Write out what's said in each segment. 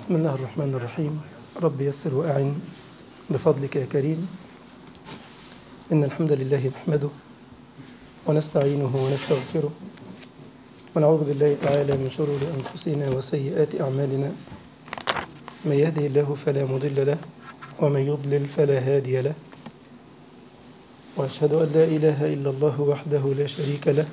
بسم الله الرحمن الرحيم رب يسر وأعن بفضلك يا كريم إن الحمد لله نحمده ونستعينه ونستغفره ونعوذ بالله تعالى من شرور أنفسنا وسيئات أعمالنا من يهده الله فلا مضل له ومن يضلل فلا هادي له وأشهد أن لا إله إلا الله وحده لا شريك له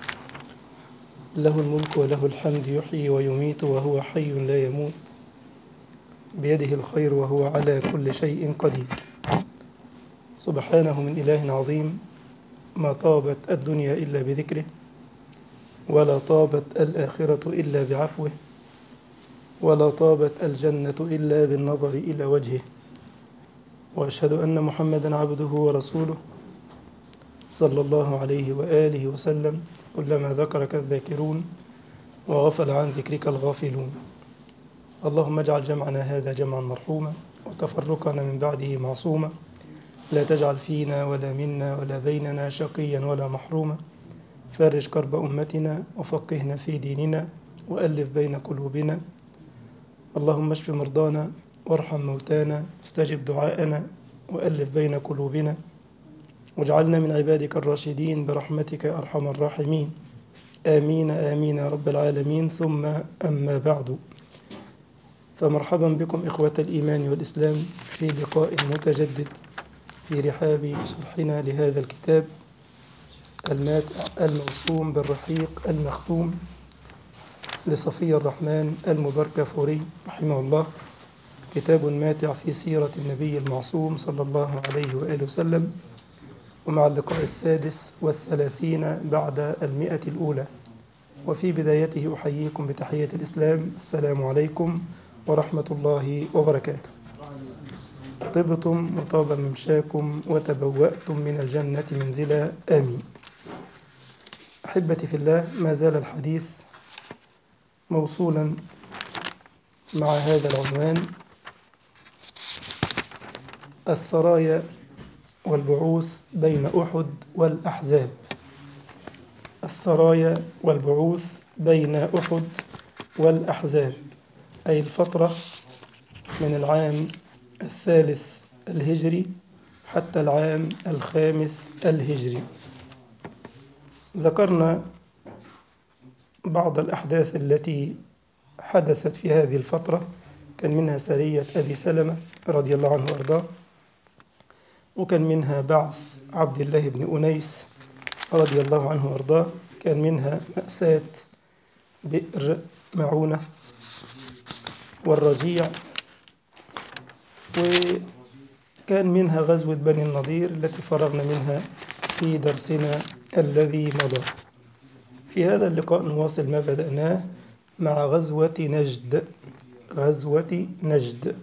له الملك وله الحمد يحيي ويميت وهو حي لا يموت بيده الخير وهو على كل شيء قدير سبحانه من إله عظيم ما طابت الدنيا إلا بذكره ولا طابت الآخرة إلا بعفوه ولا طابت الجنة إلا بالنظر إلى وجهه وأشهد أن محمدا عبده ورسوله صلى الله عليه وآله وسلم كلما ذكرك الذاكرون وغفل عن ذكرك الغافلون اللهم اجعل جمعنا هذا جمعا مرحوما وتفرقنا من بعده معصوما لا تجعل فينا ولا منا ولا بيننا شقيا ولا محروما فرج كرب أمتنا وفقهنا في ديننا وألف بين قلوبنا اللهم اشف مرضانا وارحم موتانا واستجب دعاءنا وألف بين قلوبنا واجعلنا من عبادك الراشدين برحمتك يا أرحم الراحمين آمين آمين يا رب العالمين ثم أما بعد فمرحبا بكم إخوة الإيمان والإسلام في لقاء متجدد في رحاب شرحنا لهذا الكتاب الماتع الموسوم بالرحيق المختوم لصفي الرحمن المبركفوري رحمه الله كتاب ماتع في سيرة النبي المعصوم صلى الله عليه وآله وسلم ومع اللقاء السادس والثلاثين بعد المئة الأولى وفي بدايته أحييكم بتحية الإسلام السلام عليكم ورحمة الله وبركاته طبتم وطاب ممشاكم وتبوأتم من الجنة منزلا آمين أحبتي في الله ما زال الحديث موصولا مع هذا العنوان السرايا والبعوث بين أحد والأحزاب السرايا والبعوث بين أحد والأحزاب أي الفترة من العام الثالث الهجري حتى العام الخامس الهجري ذكرنا بعض الأحداث التي حدثت في هذه الفترة كان منها سرية أبي سلمة رضي الله عنه وأرضاه وكان منها بعث عبد الله بن أنيس رضي الله عنه وأرضاه كان منها مأساة بئر معونة والرجيع وكان منها غزوة بني النضير التي فرغنا منها في درسنا الذي مضى في هذا اللقاء نواصل ما بدأناه مع غزوة نجد غزوة نجد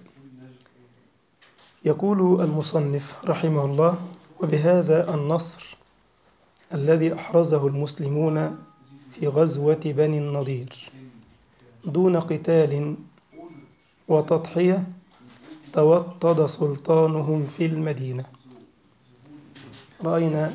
يقول المصنف رحمه الله وبهذا النصر الذي أحرزه المسلمون في غزوة بني النضير دون قتال وتضحية توطد سلطانهم في المدينة رأينا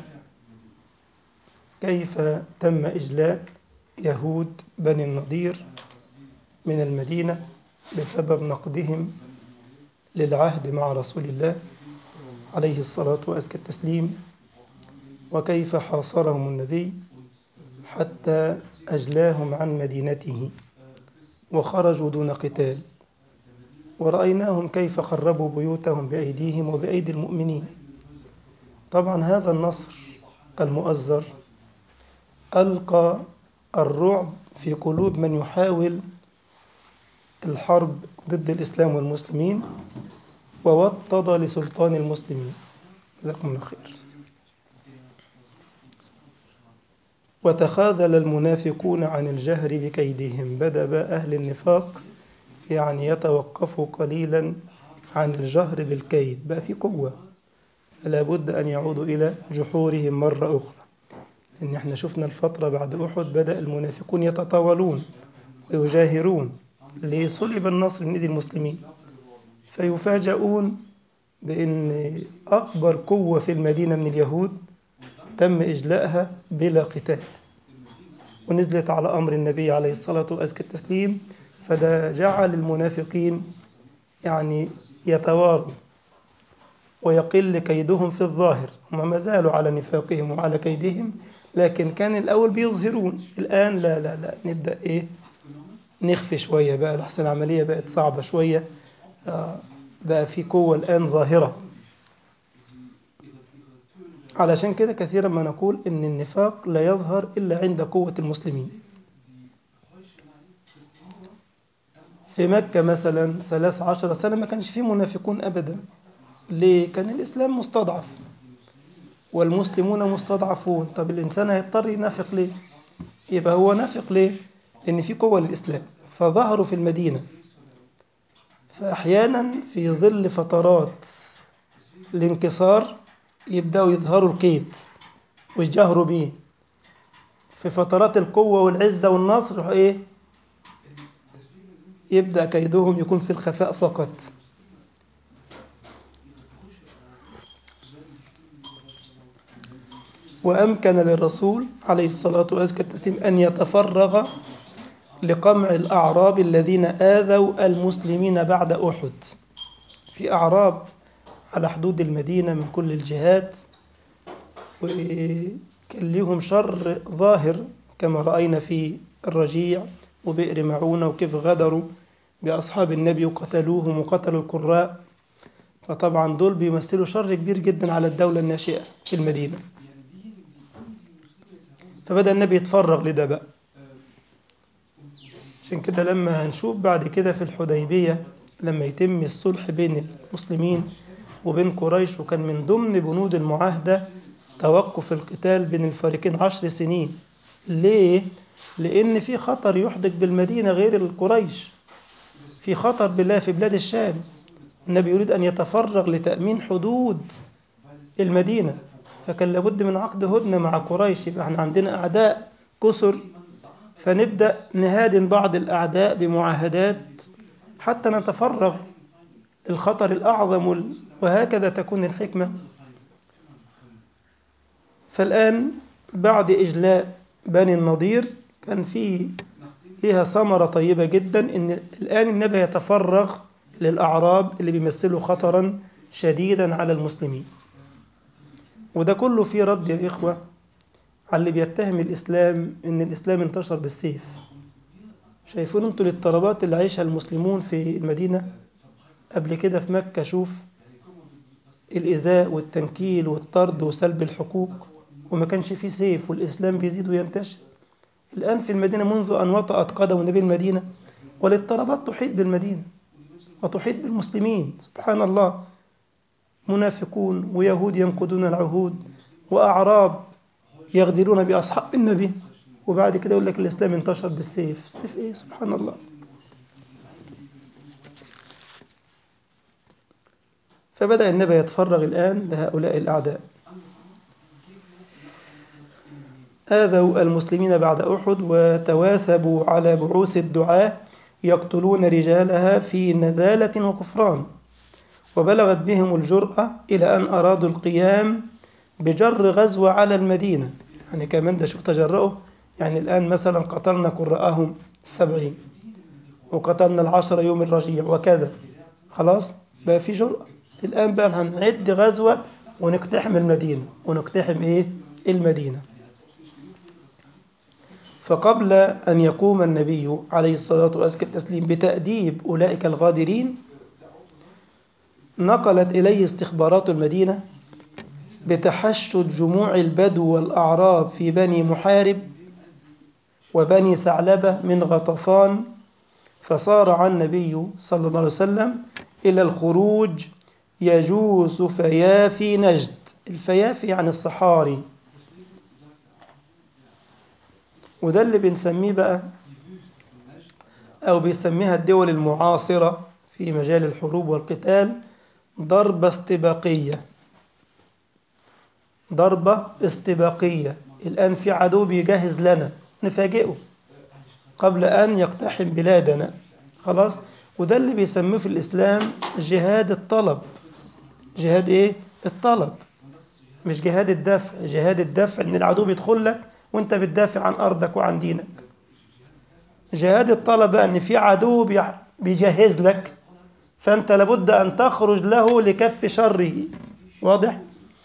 كيف تم إجلاء يهود بني النضير من المدينة بسبب نقدهم للعهد مع رسول الله عليه الصلاة وأزكى التسليم وكيف حاصرهم النبي حتى أجلاهم عن مدينته وخرجوا دون قتال ورأيناهم كيف خربوا بيوتهم بأيديهم وبأيدي المؤمنين طبعا هذا النصر المؤزر ألقى الرعب في قلوب من يحاول الحرب ضد الإسلام والمسلمين ووطد لسلطان المسلمين جزاكم الله خير وتخاذل المنافقون عن الجهر بكيدهم بدأ بقى أهل النفاق يعني يتوقفوا قليلا عن الجهر بالكيد بقى في قوة فلا بد أن يعودوا إلى جحورهم مرة أخرى إن احنا شفنا الفترة بعد أحد بدأ المنافقون يتطاولون ويجاهرون لصلب النصر من ايدي المسلمين فيفاجؤون بأن أكبر قوة في المدينة من اليهود تم إجلائها بلا قتال ونزلت على أمر النبي عليه الصلاة وأزكى التسليم فده جعل المنافقين يعني يتواروا ويقل كيدهم في الظاهر هم ما زالوا على نفاقهم وعلى كيدهم لكن كان الأول بيظهرون الآن لا لا لا نبدأ إيه نخفي شوية بقى لحسن العملية بقت صعبة شوية آه، بقى في قوة الآن ظاهرة علشان كده كثيرا ما نقول إن النفاق لا يظهر إلا عند قوة المسلمين في مكة مثلا ثلاث عشر سنة ما كانش فيه منافقون أبدا ليه؟ كان الإسلام مستضعف والمسلمون مستضعفون طب الإنسان هيضطر ينافق ليه؟ يبقى هو نافق ليه؟ لأن في قوة للإسلام فظهروا في المدينة فأحيانا في ظل فترات الانكسار يبدأوا يظهروا الكيد ويجهروا بيه في فترات القوة والعزة والنصر إيه؟ يبدأ كيدهم يكون في الخفاء فقط وأمكن للرسول عليه الصلاة والسلام أن يتفرغ لقمع الأعراب الذين آذوا المسلمين بعد أحد في أعراب على حدود المدينة من كل الجهات وكان لهم شر ظاهر كما رأينا في الرجيع وبئر معونة وكيف غدروا بأصحاب النبي وقتلوهم وقتلوا القراء فطبعا دول بيمثلوا شر كبير جدا على الدولة الناشئة في المدينة فبدأ النبي يتفرغ لده بقى عشان كده لما هنشوف بعد كده في الحديبية لما يتم الصلح بين المسلمين وبين قريش وكان من ضمن بنود المعاهدة توقف القتال بين الفريقين عشر سنين ليه؟ لأن في خطر يحدث بالمدينة غير القريش في خطر بالله في بلاد الشام النبي يريد أن يتفرغ لتأمين حدود المدينة فكان لابد من عقد هدنة مع قريش يبقى احنا عندنا أعداء كسر فنبدأ نهادن بعض الأعداء بمعاهدات حتى نتفرغ الخطر الأعظم وهكذا تكون الحكمة فالآن بعد إجلاء بني النضير كان في فيها ثمرة طيبة جدا إن الآن النبي يتفرغ للأعراب اللي بيمثلوا خطرا شديدا على المسلمين وده كله فيه رد يا إخوة على اللي بيتهم الإسلام إن الإسلام انتشر بالسيف شايفين انتوا الاضطرابات اللي عايشها المسلمون في المدينة قبل كده في مكة شوف الإيذاء والتنكيل والطرد وسلب الحقوق وما كانش فيه سيف والإسلام بيزيد وينتشر الآن في المدينة منذ أن وطأت قدم النبي المدينة والاضطرابات تحيط بالمدينة وتحيط بالمسلمين سبحان الله منافقون ويهود ينقضون العهود وأعراب يغدرون بأصحاب النبي وبعد كده يقول لك الإسلام انتشر بالسيف السيف إيه سبحان الله فبدأ النبي يتفرغ الآن لهؤلاء الأعداء آذوا المسلمين بعد أحد وتواثبوا على بعوث الدعاة يقتلون رجالها في نذالة وكفران وبلغت بهم الجرأة إلى أن أرادوا القيام بجر غزوة على المدينة يعني كمان ده شوف تجرؤوا يعني الآن مثلا قتلنا قراءهم السبعين وقتلنا العشرة يوم الرجيع وكذا خلاص بقى في جرأة الآن بقى هنعد غزوة ونقتحم المدينة ونقتحم إيه المدينة فقبل أن يقوم النبي عليه الصلاة والسلام التسليم بتأديب أولئك الغادرين نقلت إليه استخبارات المدينة بتحشد جموع البدو والأعراب في بني محارب وبني ثعلبة من غطفان فصارع النبي صلى الله عليه وسلم إلى الخروج يجوس فيافي نجد الفيافي يعني الصحاري وده اللي بنسميه بقى أو بيسميها الدول المعاصرة في مجال الحروب والقتال ضربة استباقية ضربة استباقية الآن في عدو بيجهز لنا نفاجئه قبل أن يقتحم بلادنا خلاص وده اللي بيسموه في الإسلام جهاد الطلب جهاد إيه؟ الطلب مش جهاد الدفع جهاد الدفع إن العدو بيدخل لك وانت بتدافع عن أرضك وعن دينك جهاد الطلبة أن في عدو بيع- بيجهز لك فأنت لابد أن تخرج له لكف شره واضح؟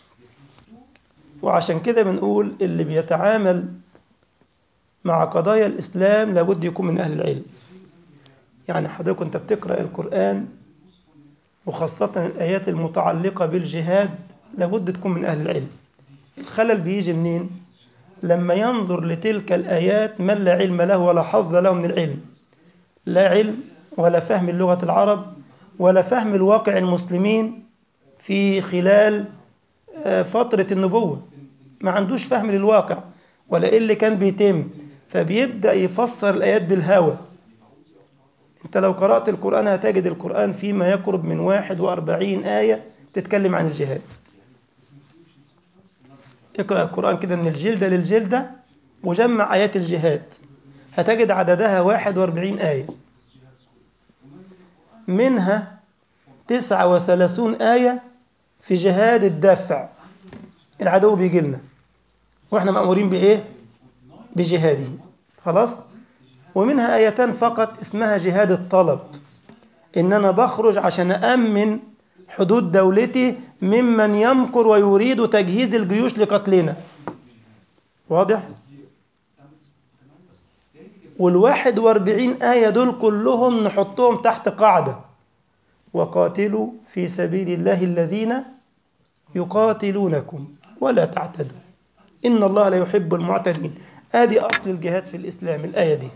وعشان كده بنقول اللي بيتعامل مع قضايا الإسلام لابد يكون من أهل العلم يعني حضرتك أنت بتقرأ القرآن وخاصة الآيات المتعلقة بالجهاد لابد تكون من أهل العلم الخلل بيجي منين؟ لما ينظر لتلك الآيات من لا علم له ولا حظ له من العلم لا علم ولا فهم لغة العرب ولا فهم الواقع المسلمين في خلال آه، فترة النبوة ما عندوش فهم للواقع ولا إيه اللي كان بيتم فبيبدأ يفسر الآيات بالهوى أنت لو قرأت القرآن هتجد القرآن فيما يقرب من 41 آية تتكلم عن الجهاد اقرأ القرآن كده من الجلدة للجلدة وجمع آيات الجهاد هتجد عددها 41 آية منها 39 آية في جهاد الدفع العدو بيجي لنا واحنا مأمورين بإيه؟ بجهاده خلاص؟ ومنها آيتان فقط اسمها جهاد الطلب إن أنا بخرج عشان أأمن حدود دولتي ممن يمكر ويريد تجهيز الجيوش لقتلنا واضح؟ والواحد واربعين آية دول كلهم نحطهم تحت قاعدة وقاتلوا في سبيل الله الذين يقاتلونكم ولا تعتدوا إن الله لا يحب المعتدين آدي أصل الجهاد في الإسلام الآية دي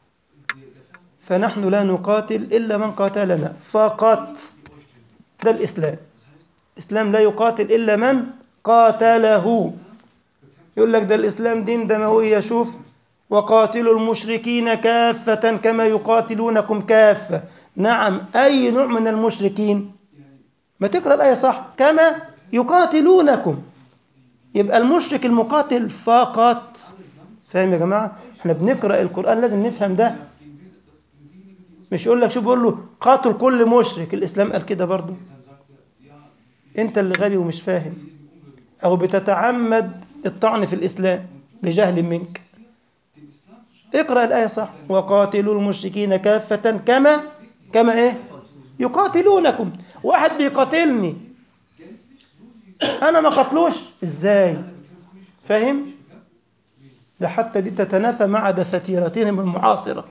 فنحن لا نقاتل إلا من قاتلنا فقط ده الإسلام الإسلام لا يقاتل إلا من قاتله يقول لك ده الإسلام دين دموية شوف وقاتلوا المشركين كافة كما يقاتلونكم كافة نعم أي نوع من المشركين ما تقرأ الآية صح كما يقاتلونكم يبقى المشرك المقاتل فقط فاهم يا جماعة احنا بنقرأ القرآن لازم نفهم ده مش يقول لك شو بيقول له قاتل كل مشرك الإسلام قال كده برضه انت اللي غبي ومش فاهم او بتتعمد الطعن في الإسلام بجهل منك اقرأ الآية صح وقاتلوا المشركين كافة كما كما ايه يقاتلونكم واحد بيقاتلني انا ما قتلوش ازاي فاهم ده حتى دي تتنافى مع دساتيرتهم المعاصرة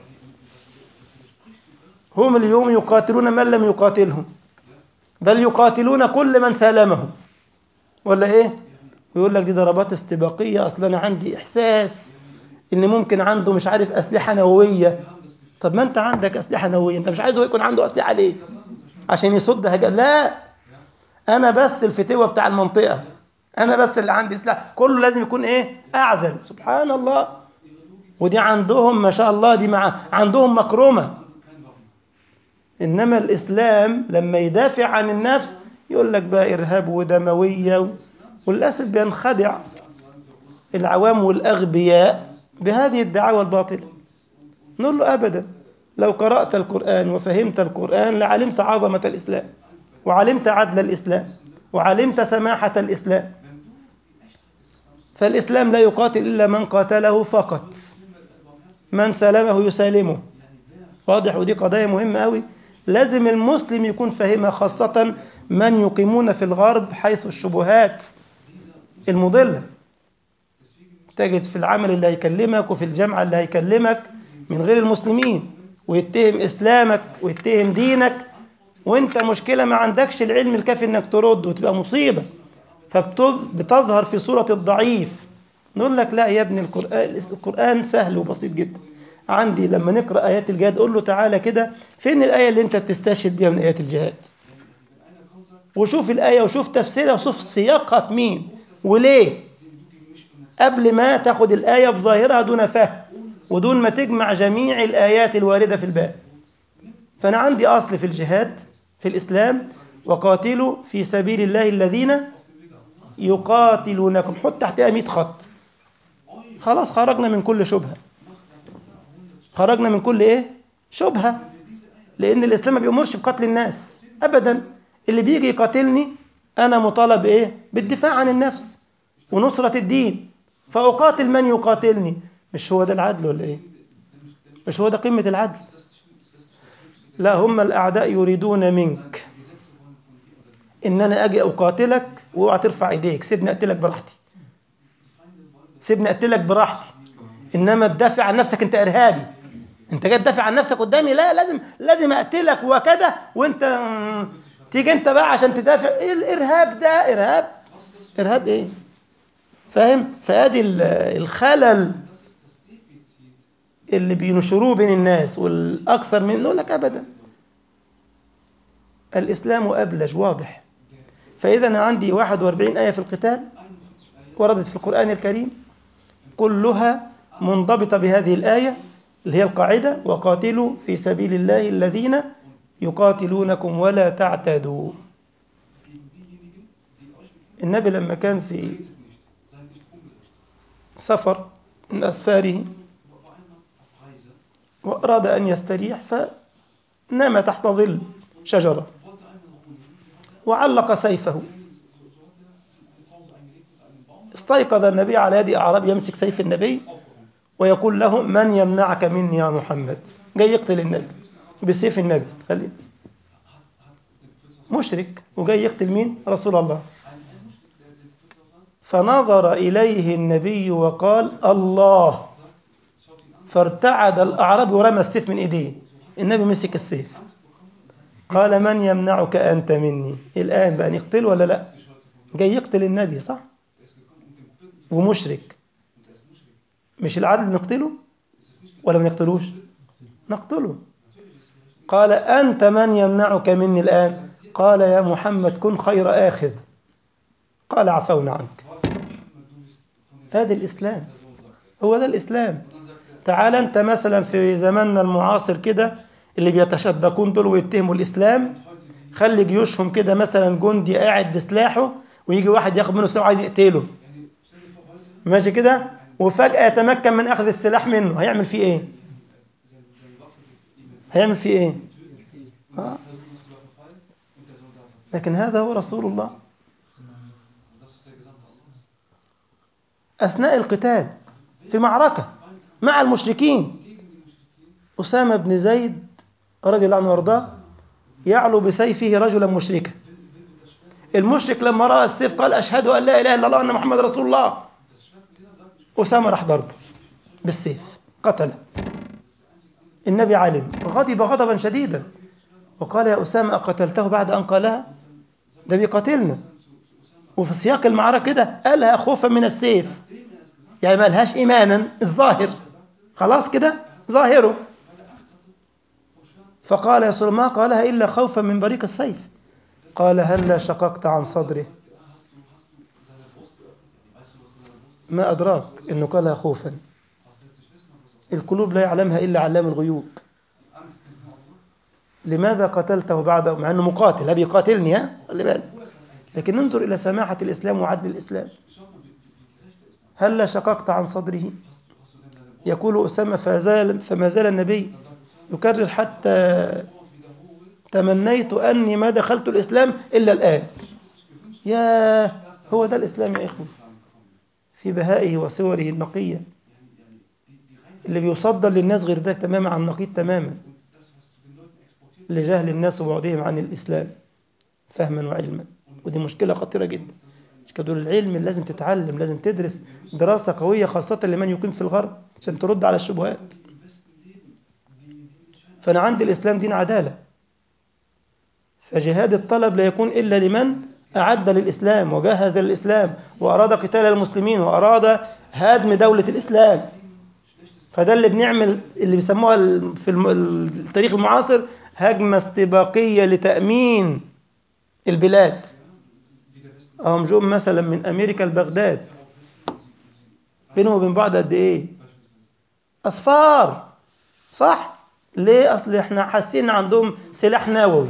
هم اليوم يقاتلون من لم يقاتلهم بل يقاتلون كل من سالمهم ولا ايه ويقول لك دي ضربات استباقية اصلا انا عندي احساس ان ممكن عنده مش عارف اسلحة نووية طب ما انت عندك اسلحة نووية انت مش عايزه يكون عنده اسلحة ليه عشان يصد هجا لا انا بس الفتوة بتاع المنطقة انا بس اللي عندي سلاح كله لازم يكون ايه اعزل سبحان الله ودي عندهم ما شاء الله دي مع عندهم مكرمة انما الاسلام لما يدافع عن النفس يقول لك بقى ارهاب ودموية وللاسف بينخدع العوام والاغبياء بهذه الدعاوى الباطلة نقول له ابدا لو قرأت القرآن وفهمت القرآن لعلمت عظمة الإسلام وعلمت عدل الإسلام وعلمت سماحة الإسلام فالإسلام لا يقاتل إلا من قاتله فقط من سلمه يسالمه واضح ودي قضايا مهمة أوي لازم المسلم يكون فاهمها خاصة من يقيمون في الغرب حيث الشبهات المضلة تجد في العمل اللي هيكلمك وفي الجامعة اللي هيكلمك من غير المسلمين ويتهم إسلامك ويتهم دينك وانت مشكلة ما عندكش العلم الكافي انك ترد وتبقى مصيبة فبتظهر في صورة الضعيف نقول لك لا يا ابن القرآن القرآن سهل وبسيط جدا عندي لما نقرأ آيات الجهاد قول له تعالى كده فين الآية اللي انت بتستشهد بيها من آيات الجهاد وشوف الآية وشوف تفسيرها وشوف سياقها في مين وليه قبل ما تاخد الآية بظاهرها دون فهم ودون ما تجمع جميع الآيات الواردة في الباب فأنا عندي أصل في الجهاد في الإسلام وقاتلوا في سبيل الله الذين يقاتلونكم حط تحتها 100 خط خلاص خرجنا من كل شبهة خرجنا من كل إيه شبهة لأن الإسلام ما بيأمرش بقتل الناس أبدا اللي بيجي يقاتلني أنا مطالب إيه بالدفاع عن النفس ونصرة الدين فأقاتل من يقاتلني مش هو ده العدل ولا إيه مش هو ده قمة العدل لا هم الأعداء يريدون منك إن أنا أجي أقاتلك واوعى ترفع إيديك سيبني أقتلك براحتي سيبني أقتلك براحتي إنما تدافع عن نفسك أنت إرهابي أنت جاي تدافع عن نفسك قدامي لا لازم لازم أقتلك وكذا وأنت تيجي أنت بقى عشان تدافع إيه الإرهاب ده إرهاب إرهاب إيه فاهم فادي الخلل اللي بينشروه بين الناس والاكثر من يقول لك ابدا الاسلام ابلج واضح فاذا انا عندي 41 ايه في القتال وردت في القران الكريم كلها منضبطه بهذه الايه اللي هي القاعده وقاتلوا في سبيل الله الذين يقاتلونكم ولا تعتدوا النبي لما كان في سفر من أسفاره وأراد أن يستريح فنام تحت ظل شجرة وعلق سيفه استيقظ النبي على يد أعرابي يمسك سيف النبي ويقول له من يمنعك مني يا محمد جاي يقتل النبي بسيف النبي خلي مشرك وجاي يقتل مين رسول الله فنظر إليه النبي وقال الله فارتعد الأعرابي ورمى السيف من إيديه النبي مسك السيف قال من يمنعك أنت مني الآن بقى نقتل ولا لا جاي يقتل النبي صح ومشرك مش العدل نقتله ولا ما نقتلوش نقتله قال أنت من يمنعك مني الآن قال يا محمد كن خير آخذ قال عفونا عنك هذا الإسلام هو ده الإسلام تعال أنت مثلا في زماننا المعاصر كده اللي بيتشدقون دول ويتهموا الإسلام خلي جيوشهم كده مثلا جندي قاعد بسلاحه ويجي واحد ياخد منه سلاح وعايز يقتله ماشي كده وفجأة يتمكن من أخذ السلاح منه هيعمل فيه إيه؟ هيعمل فيه إيه؟ آه. لكن هذا هو رسول الله أثناء القتال في معركة مع المشركين أسامة بن زيد رضي الله عنه وارضاه يعلو بسيفه رجلا مشركا المشرك لما رأى السيف قال أشهد أن لا إله إلا الله وأن محمد رسول الله أسامة راح ضربه بالسيف قتله النبي علم غضب غضبا شديدا وقال يا أسامة أقتلته بعد أن قالها ده بيقاتلنا وفي سياق المعركة كده قالها خوفا من السيف يعني ما لهاش إيمانا الظاهر خلاص كده ظاهره فقال يا رسول الله ما قالها إلا خوفا من بريق السيف قال هلا شققت عن صدره ما أدراك أنه قالها خوفا القلوب لا يعلمها إلا علام الغيوب لماذا قتلته بعد مع أنه مقاتل هل يقاتلني ها خلي بالك لكن انظر إلى سماحة الإسلام وعدل الإسلام هل شققت عن صدره يقول أسامة فزال فما زال النبي يكرر حتى تمنيت أني ما دخلت الإسلام إلا الآن يا هو ده الإسلام يا إخوة في بهائه وصوره النقية اللي بيصدر للناس غير ده تماما عن نقيض تماما لجهل الناس وبعدهم عن الإسلام فهما وعلما ودي مشكلة خطيرة جدا مش كدول العلم لازم تتعلم لازم تدرس دراسة قوية خاصة لمن يقيم في الغرب عشان ترد على الشبهات فأنا عندي الإسلام دين عدالة فجهاد الطلب لا يكون إلا لمن أعد للإسلام وجهز للإسلام وأراد قتال المسلمين وأراد هدم دولة الإسلام فده اللي بنعمل اللي بيسموها في التاريخ المعاصر هجمة استباقية لتأمين البلاد هم جم مثلا من أمريكا لبغداد بينهم وبين بعض قد إيه أصفار صح ليه أصل إحنا حاسين عندهم سلاح نووي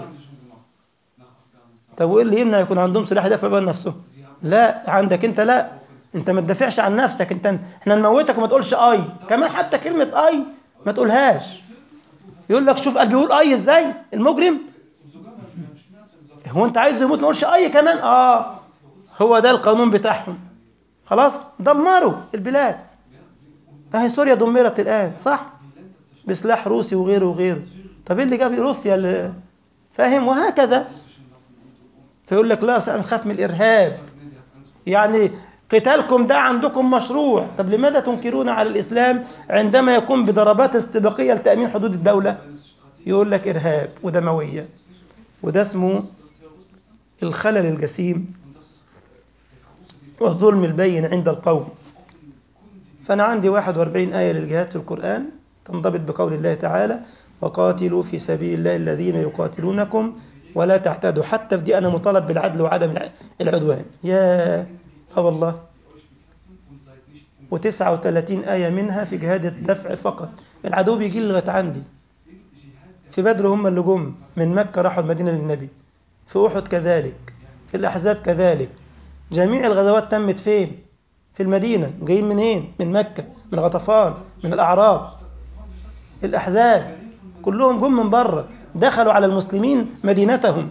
طب وإيه اللي يمنع يكون عندهم سلاح يدافع عن نفسهم لا عندك أنت لا أنت ما تدافعش عن نفسك أنت إحنا نموتك وما تقولش أي كمان حتى كلمة أي ما تقولهاش يقول لك شوف قلبي بيقول أي إزاي المجرم هو أنت عايزه يموت ما يقولش أي كمان آه هو ده القانون بتاعهم خلاص دمروا البلاد اهي سوريا دمرت الآن صح بسلاح روسي وغيره وغيره طب ايه اللي جاب روسيا اللي فاهم وهكذا فيقول لك لا أصل نخاف من الارهاب يعني قتالكم ده عندكم مشروع طب لماذا تنكرون على الاسلام عندما يكون بضربات استباقيه لتامين حدود الدوله يقول لك ارهاب ودمويه وده اسمه الخلل الجسيم والظلم البين عند القوم فأنا عندي 41 آية للجهاد في القرآن تنضبط بقول الله تعالى وقاتلوا في سبيل الله الذين يقاتلونكم ولا تعتدوا حتى في دي أنا مطالب بالعدل وعدم العدوان يا اه والله و39 آية منها في جهاد الدفع فقط العدو بيجي لي لغاية عندي في بدر هم اللي جم من مكة راحوا المدينة للنبي في أحد كذلك في الأحزاب كذلك جميع الغزوات تمت فين في المدينة جايين منين من مكة من غطفان من الأعراب الأحزاب كلهم جم من بره دخلوا على المسلمين مدينتهم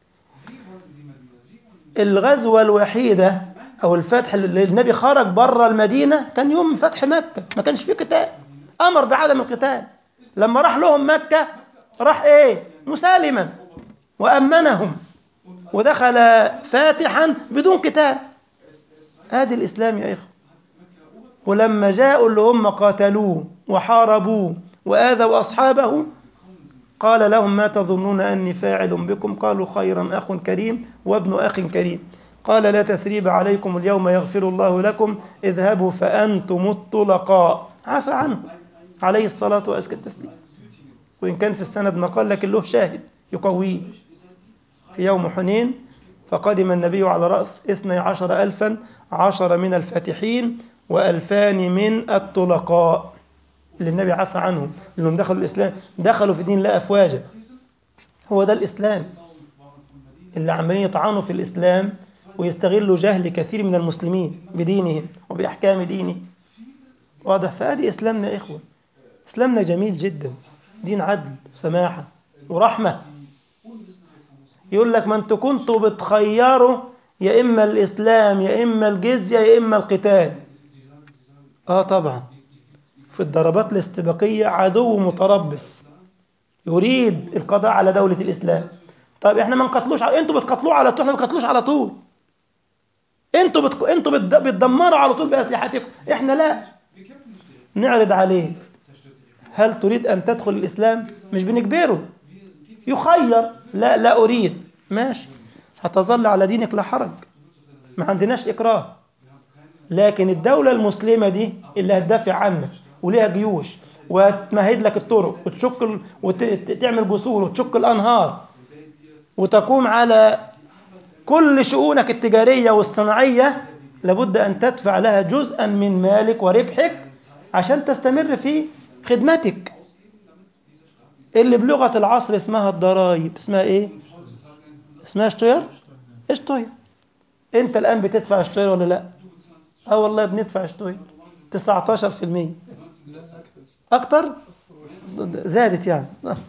الغزوة الوحيدة أو الفتح اللي النبي خرج بره المدينة كان يوم فتح مكة ما كانش فيه قتال أمر بعدم القتال لما راح لهم مكة راح إيه مسالما وأمنهم ودخل فاتحا بدون قتال هذا الإسلام يا إخوة ولما جاءوا اللي هم قاتلوه وحاربوه وآذوا أصحابه قال لهم ما تظنون أني فاعل بكم قالوا خيرا أخ كريم وابن أخ كريم قال لا تثريب عليكم اليوم يغفر الله لكم اذهبوا فأنتم الطلقاء عفى عنه عليه الصلاة وأزكى التسليم وإن كان في السند مقال لكن له شاهد يقويه في يوم حنين فقدم النبي على رأس اثني عشر ألفا عشر من الفاتحين وألفان من الطلقاء اللي النبي عفى عنهم لأنهم دخلوا الإسلام دخلوا في دين الله أفواجا هو ده الإسلام اللي عمالين يطعنوا في الإسلام ويستغلوا جهل كثير من المسلمين بدينهم وبأحكام دينه واضح فهذه إسلامنا يا إخوة إسلامنا جميل جدا دين عدل وسماحة ورحمة يقول لك ما انتوا كنتوا بتخيروا يا إما الإسلام يا إما الجزية يا إما القتال آه طبعا في الضربات الاستباقية عدو متربص يريد القضاء على دولة الإسلام طيب احنا ما نقتلوش على... انتوا بتقتلوه على طول احنا ما بنقتلوش على طول انتوا بت... انتوا بت... بتدمروا على طول بأسلحتكم احنا لا نعرض عليه هل تريد أن تدخل الإسلام مش بنجبره يخير لا لا أريد ماشي هتظل على دينك لا حرج ما عندناش إكراه لكن الدولة المسلمة دي اللي هتدافع عنك وليها جيوش وتمهد لك الطرق وتشك ال... وتعمل جسور وتشك الأنهار وتقوم على كل شؤونك التجارية والصناعية لابد أن تدفع لها جزءا من مالك وربحك عشان تستمر في خدمتك اللي بلغة العصر اسمها الضرائب اسمها ايه اسمها اشتير اشتير انت الان بتدفع اشتير ولا لا اه والله بندفع اشتير 19% اكتر زادت يعني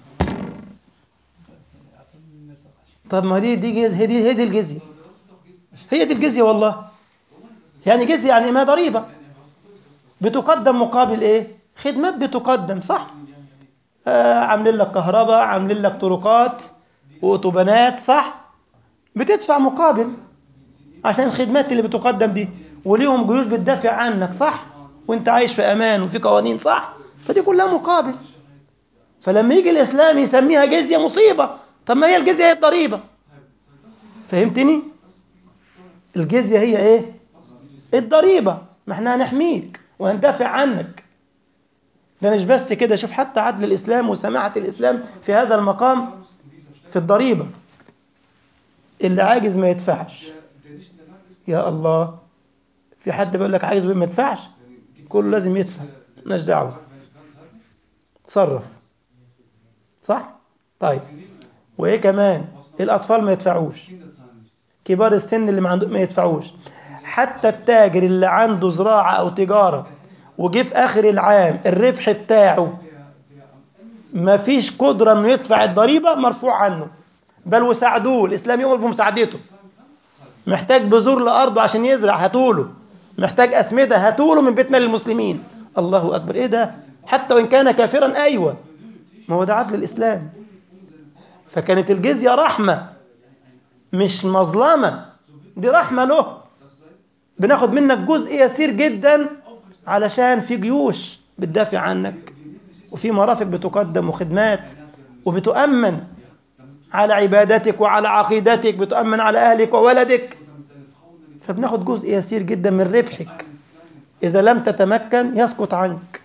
طب ما دي دي جزية هي دي هي دي الجزية هي دي الجزية والله يعني جزية يعني ما ضريبة بتقدم مقابل ايه خدمات بتقدم صح آه عاملين لك كهرباء عاملين لك طرقات واوتوبانات صح بتدفع مقابل عشان الخدمات اللي بتقدم دي وليهم جيوش بتدافع عنك صح وانت عايش في امان وفي قوانين صح فدي كلها مقابل فلما يجي الاسلام يسميها جزيه مصيبه طب ما هي الجزيه هي الضريبه فهمتني الجزيه هي ايه الضريبه ما احنا هنحميك وهندافع عنك ده مش بس كده شوف حتى عدل الإسلام وسماحة الإسلام في هذا المقام في الضريبة اللي عاجز ما يدفعش يا الله في حد بيقول لك عاجز ما يدفعش كله لازم يدفع مالناش دعوه تصرف صح طيب وايه كمان الاطفال ما يدفعوش كبار السن اللي ما عنده ما يدفعوش حتى التاجر اللي عنده زراعه او تجاره وجه في اخر العام الربح بتاعه ما فيش قدره انه يدفع الضريبه مرفوع عنه بل وساعدوه الاسلام يؤمر بمساعدته محتاج بذور لارضه عشان يزرع هاتوله محتاج اسمده هاتوله من بيت مال المسلمين الله اكبر ايه ده حتى وإن كان كافرا أيوة ما هو ده عدل الإسلام فكانت الجزية رحمة مش مظلمة دي رحمة له بناخد منك جزء يسير جدا علشان في جيوش بتدافع عنك وفي مرافق بتقدم وخدمات وبتؤمن على عبادتك وعلى عقيدتك بتؤمن على أهلك وولدك فبناخد جزء يسير جدا من ربحك إذا لم تتمكن يسقط عنك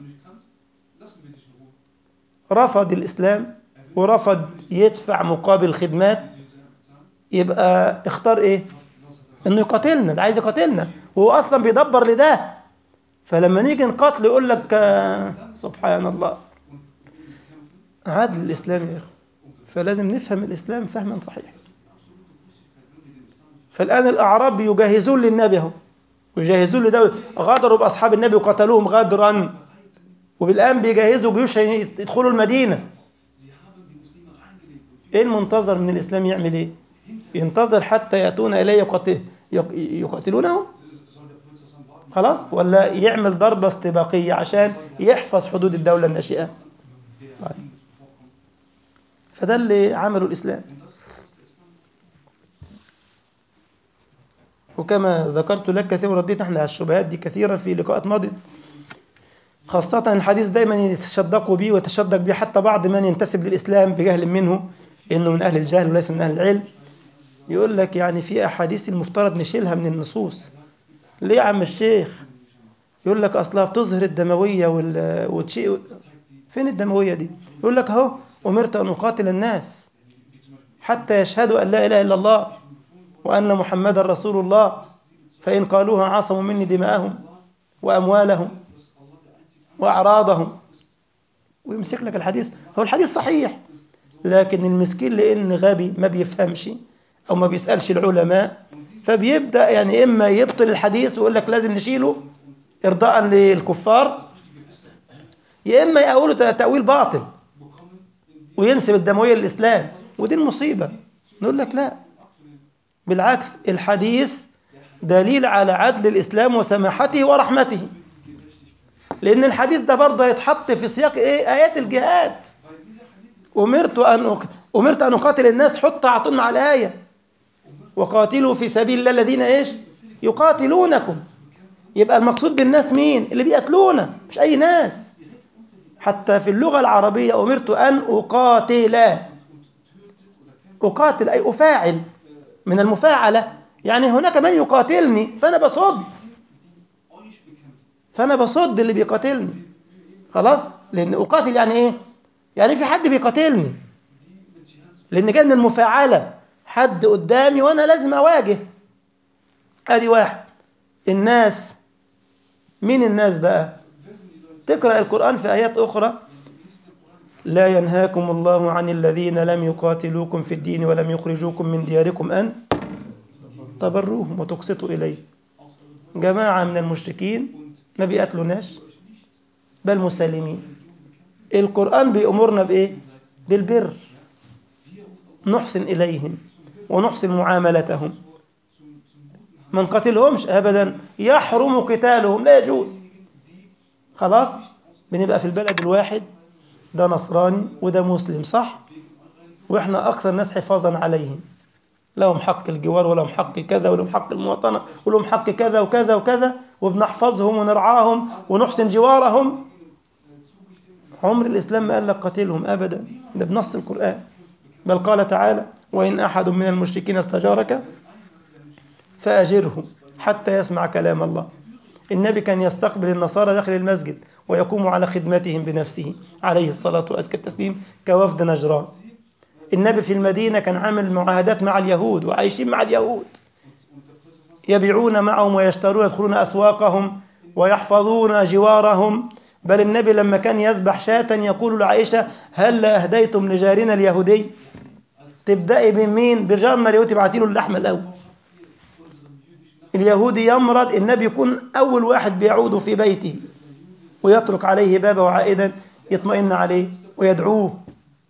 رفض الإسلام ورفض يدفع مقابل خدمات يبقى اختار ايه انه يقاتلنا ده عايز يقاتلنا وهو اصلا بيدبر لده فلما نيجي نقاتل يقول لك آه، سبحان الله عدل الاسلام يا اخو فلازم نفهم الاسلام فهما صحيحا فالان الاعراب يجهزون للنبي اهو ويجهزون لده غدروا باصحاب النبي وقتلوهم غدرا وبالان بيجهزوا جيوش يدخلوا المدينه ايه المنتظر من الاسلام يعمل ايه ينتظر حتى ياتون اليه يقاتل يقاتلونه خلاص ولا يعمل ضربه استباقيه عشان يحفظ حدود الدوله الناشئه طيب فده اللي عمله الاسلام وكما ذكرت لك كثيرا رديت احنا على الشبهات دي كثيرا في لقاءات ماضيه خاصة الحديث دايما يتشدقوا به ويتشدق به حتى بعض من ينتسب للإسلام بجهل منه إنه من أهل الجهل وليس من أهل العلم يقول لك يعني في أحاديث المفترض نشيلها من النصوص ليه يا عم الشيخ يقول لك أصلها بتظهر الدموية وال... وتشيء فين الدموية دي يقول لك أهو أمرت أن أقاتل الناس حتى يشهدوا أن لا إله إلا الله وأن محمدا رسول الله فإن قالوها عصموا مني دماءهم وأموالهم وأعراضهم ويمسك لك الحديث هو الحديث صحيح لكن المسكين لأن غبي ما بيفهمش أو ما بيسألش العلماء فبيبدأ يعني إما يبطل الحديث ويقول لك لازم نشيله إرضاء للكفار يا إما يقولوا تأويل باطل وينسب الدموية للإسلام ودي المصيبة نقول لك لا بالعكس الحديث دليل على عدل الإسلام وسماحته ورحمته لأن الحديث ده برضه هيتحط في سياق إيه آيات الجهاد أمرت أن أق... أمرت أن أقاتل الناس حط على طول مع الآية وقاتلوا في سبيل الله الذين إيش يقاتلونكم يبقى المقصود بالناس مين اللي بيقتلونا مش أي ناس حتى في اللغة العربية أمرت أن أقاتل أقاتل أي أفاعل من المفاعلة يعني هناك من يقاتلني فأنا بصد فأنا بصد اللي بيقاتلني خلاص لأن أقاتل يعني إيه يعني في حد بيقاتلني لأن كان المفاعلة حد قدامي وأنا لازم أواجه أدي واحد الناس مين الناس بقى تقرأ القرآن في آيات أخرى لا ينهاكم الله عن الذين لم يقاتلوكم في الدين ولم يخرجوكم من دياركم أن تبروهم وتقسطوا إليه جماعة من المشركين ما بيقتلوناش بل مسالمين القرآن بيأمرنا بإيه؟ بالبر نحسن إليهم ونحسن معاملتهم ما نقاتلهمش أبدا يحرم قتالهم لا يجوز خلاص بنبقى في البلد الواحد ده نصراني وده مسلم صح واحنا اكثر ناس حفاظا عليهم لهم حق الجوار ولهم حق كذا ولهم حق المواطنه ولهم حق كذا وكذا وكذا وبنحفظهم ونرعاهم ونحسن جوارهم عمر الاسلام ما قال لك قاتلهم ابدا ده بنص القران بل قال تعالى وان احد من المشركين استجارك فاجره حتى يسمع كلام الله النبي كان يستقبل النصارى داخل المسجد ويقوم على خدمتهم بنفسه عليه الصلاة وأزكى التسليم كوفد نجران النبي في المدينة كان عامل معاهدات مع اليهود وعايشين مع اليهود يبيعون معهم ويشترون يدخلون أسواقهم ويحفظون جوارهم بل النبي لما كان يذبح شاة يقول لعائشة هل أهديتم لجارنا اليهودي تبدأي بمين بجارنا اليهودي تبعتي له اللحم الأول اليهودي يمرض النبي يكون أول واحد بيعود في بيته ويترك عليه بابه عائدا يطمئن عليه ويدعوه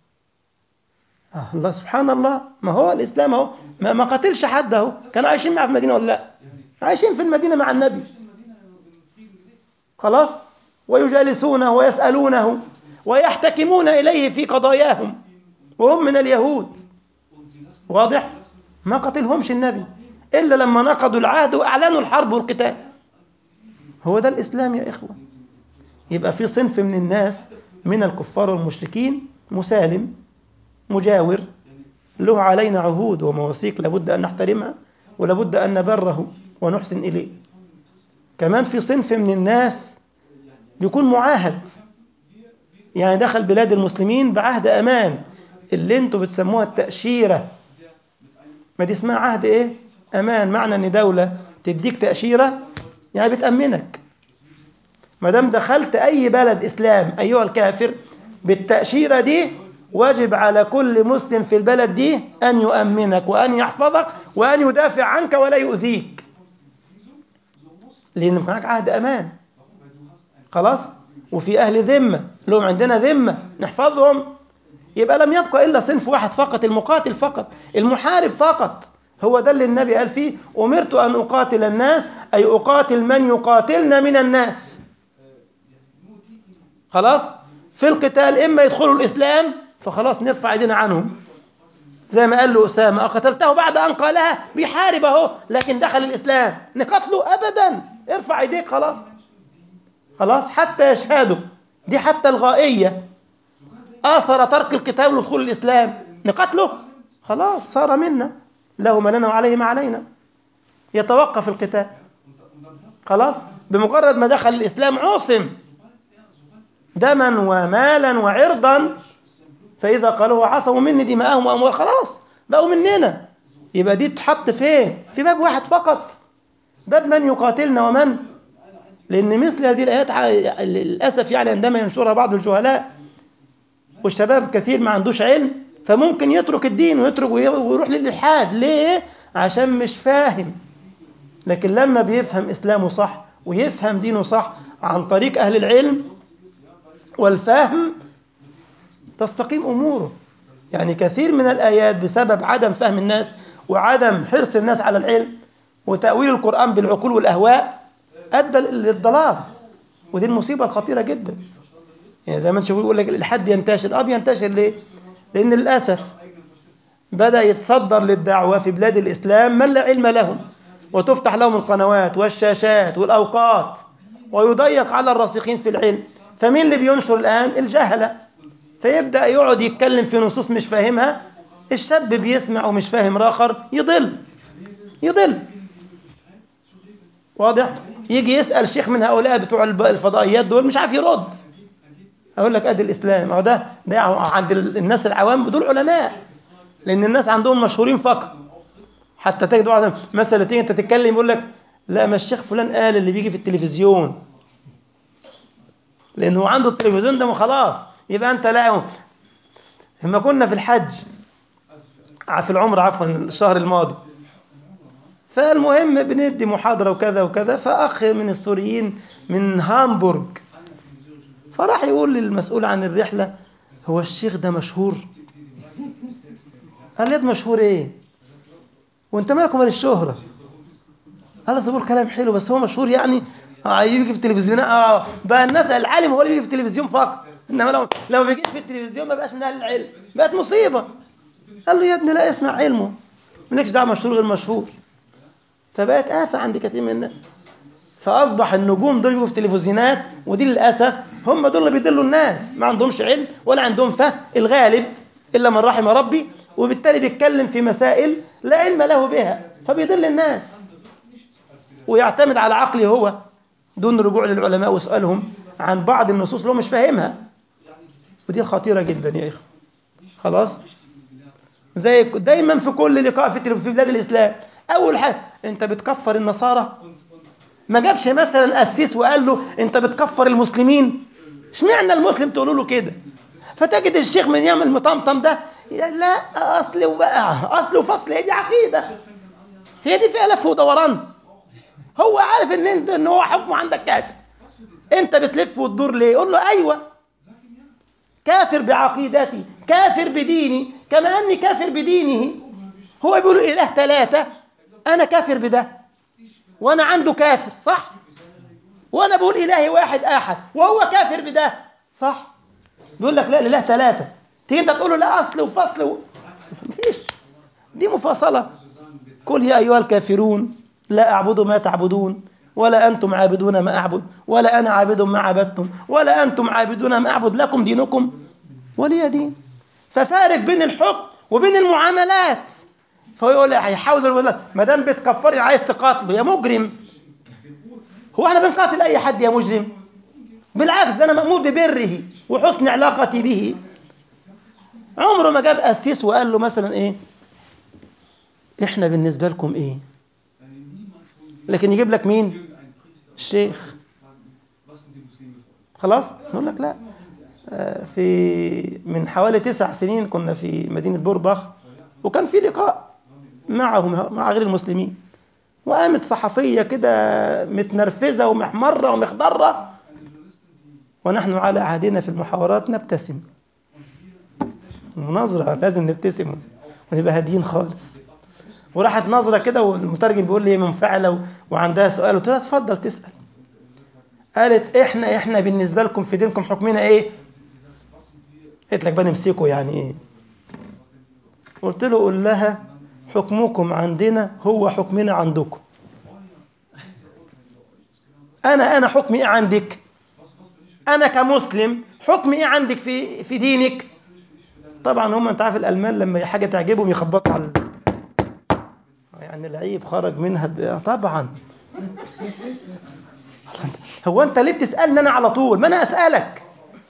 آه الله سبحان الله ما هو الإسلام اهو ما, ما قتلش حد اهو كانوا عايشين معه في المدينة ولا لا عايشين في المدينة مع النبي خلاص ويجالسونه ويسألونه ويحتكمون إليه في قضاياهم وهم من اليهود واضح ما قتلهمش النبي إلا لما نقضوا العهد وأعلنوا الحرب والقتال هو ده الإسلام يا إخوة يبقى في صنف من الناس من الكفار والمشركين مسالم مجاور له علينا عهود ومواثيق لابد أن نحترمها ولابد أن نبره ونحسن إليه كمان في صنف من الناس يكون معاهد يعني دخل بلاد المسلمين بعهد أمان اللي انتوا بتسموها التأشيرة ما دي اسمها عهد ايه أمان معنى ان دولة تديك تأشيرة يعني بتأمنك ما دام دخلت أي بلد إسلام أيها الكافر بالتأشيرة دي واجب على كل مسلم في البلد دي أن يؤمنك وأن يحفظك وأن يدافع عنك ولا يؤذيك لأن معاك عهد أمان خلاص وفي أهل ذمة لهم عندنا ذمة نحفظهم يبقى لم يبقى إلا صنف واحد فقط المقاتل فقط المحارب فقط هو ده اللي النبي قال فيه أمرت أن أقاتل الناس أي أقاتل من يقاتلنا من الناس خلاص في القتال إما يدخلوا الإسلام فخلاص نرفع ايدينا عنهم زي ما قال له أسامة أقتلته بعد أن قالها بيحارب أهو لكن دخل الإسلام نقتله أبدا ارفع ايديك خلاص خلاص حتى يشهدوا دي حتى الغائية آثر ترك القتال ودخول الإسلام نقتله خلاص صار منا له ما لنا وعليه ما علينا يتوقف القتال خلاص بمجرد ما دخل الإسلام عصم دما ومالا وعرضا فإذا قالوا عصموا مني دماءهم وأموال خلاص بقوا مننا يبقى دي تحط فين في باب واحد فقط باب من يقاتلنا ومن لأن مثل هذه الآيات للأسف يعني عندما ينشرها بعض الجهلاء والشباب كثير ما عندوش علم فممكن يترك الدين ويترك ويروح للإلحاد ليه؟ عشان مش فاهم لكن لما بيفهم إسلامه صح ويفهم دينه صح عن طريق أهل العلم والفهم تستقيم أموره يعني كثير من الآيات بسبب عدم فهم الناس وعدم حرص الناس على العلم وتأويل القرآن بالعقول والأهواء أدى للضلال ودي المصيبة الخطيرة جدا يعني زي ما انت بيقول لك الإلحاد بينتشر اه بينتشر ليه؟ لأن للأسف بدأ يتصدر للدعوة في بلاد الإسلام من لا علم لهم وتفتح لهم القنوات والشاشات والأوقات ويضيق على الراسخين في العلم فمين اللي بينشر الآن؟ الجهلة فيبدأ يقعد يتكلم في نصوص مش فاهمها الشاب بيسمع ومش فاهم راخر يضل يضل واضح؟ يجي يسأل شيخ من هؤلاء بتوع الفضائيات دول مش عارف يرد اقول لك ادي الاسلام اهو ده ده عند الناس العوام دول علماء لان الناس عندهم مشهورين فقط حتى تجد واحد مثلا تيجي انت تتكلم يقول لك لا ما الشيخ فلان قال اللي بيجي في التلفزيون لانه عنده التلفزيون ده خلاص يبقى انت لا لما كنا في الحج في العمر عفوا الشهر الماضي فالمهم بندي محاضره وكذا وكذا فاخ من السوريين من هامبورغ فراح يقول للمسؤول عن الرحلة هو الشيخ ده مشهور قال لي مشهور ايه وانت مالك ومال الشهرة قال له بقول كلام حلو بس هو مشهور يعني اه يجي في التلفزيون اه بقى الناس العالم هو اللي بيجي في التلفزيون فقط انما لو لو ما بيجيش في التلفزيون ما بقاش من اهل العلم بقت مصيبة قال له يا ابني لا اسمع علمه مالكش دعوه مشهور غير مشهور فبقت آفة عند كثير من الناس فأصبح النجوم دول يجوا في تلفزيونات ودي للأسف هم دول اللي بيدلوا الناس ما عندهمش علم ولا عندهم فهم الغالب إلا من رحم ربي وبالتالي بيتكلم في مسائل لا علم له بها فبيضل الناس ويعتمد على عقله هو دون رجوع للعلماء وسؤالهم عن بعض النصوص اللي هو مش فاهمها ودي خطيرة جدا يا إخوة خلاص زي دايما في كل لقاء في في بلاد الإسلام أول حاجة أنت بتكفر النصارى ما جابش مثلا قسيس وقال له انت بتكفر المسلمين اشمعنى المسلم تقولوا له كده فتجد الشيخ من يعمل مطمطم ده لا اصل وبقى اصل وفصل هي دي عقيده هي دي فيها لف ودوران هو عارف ان انت ان هو حكمه عندك كافر انت بتلف وتدور ليه قول له ايوه كافر بعقيدتي كافر بديني كما اني كافر بدينه هو بيقول اله ثلاثه انا كافر بده وانا عنده كافر صح وانا بقول الهي واحد احد وهو كافر بده صح بيقول لك لا الاله ثلاثه تيجي انت تقول له لا اصل وفصل و... مفيش دي مفاصله قل يا ايها الكافرون لا اعبد ما تعبدون ولا انتم عابدون ما اعبد ولا انا عابد ما عبدتم ولا انتم عابدون ما اعبد لكم دينكم ولي دين ففارق بين الحكم وبين المعاملات فهو يقول هيحاول يقول لك ما دام بتكفرني عايز تقاتله يا مجرم هو احنا بنقاتل اي حد يا مجرم بالعكس ده انا مامور ببره وحسن علاقتي به عمره ما جاب قسيس وقال له مثلا ايه احنا بالنسبه لكم ايه لكن يجيب لك مين الشيخ خلاص نقول لك لا في من حوالي تسع سنين كنا في مدينة بورباخ وكان في لقاء معهم مع غير المسلمين وقامت صحفية كده متنرفزة ومحمرة ومخضرة ونحن على عهدنا في المحاورات نبتسم مناظرة لازم نبتسم ونبقى هاديين خالص وراحت نظرة كده والمترجم بيقول لي منفعلة وعندها سؤال قلت لها اتفضل تسأل قالت احنا احنا بالنسبة لكم في دينكم حكمنا ايه قلت لك بنمسكه يعني ايه قلت له قول لها حكمكم عندنا هو حكمنا عندكم انا انا حكمي ايه عندك انا كمسلم حكمي ايه عندك في في دينك طبعا هم انت عارف الالمان لما حاجه تعجبهم يخبطوا على يعني العيب خرج منها ب... طبعا هو انت ليه تسالني انا على طول ما انا اسالك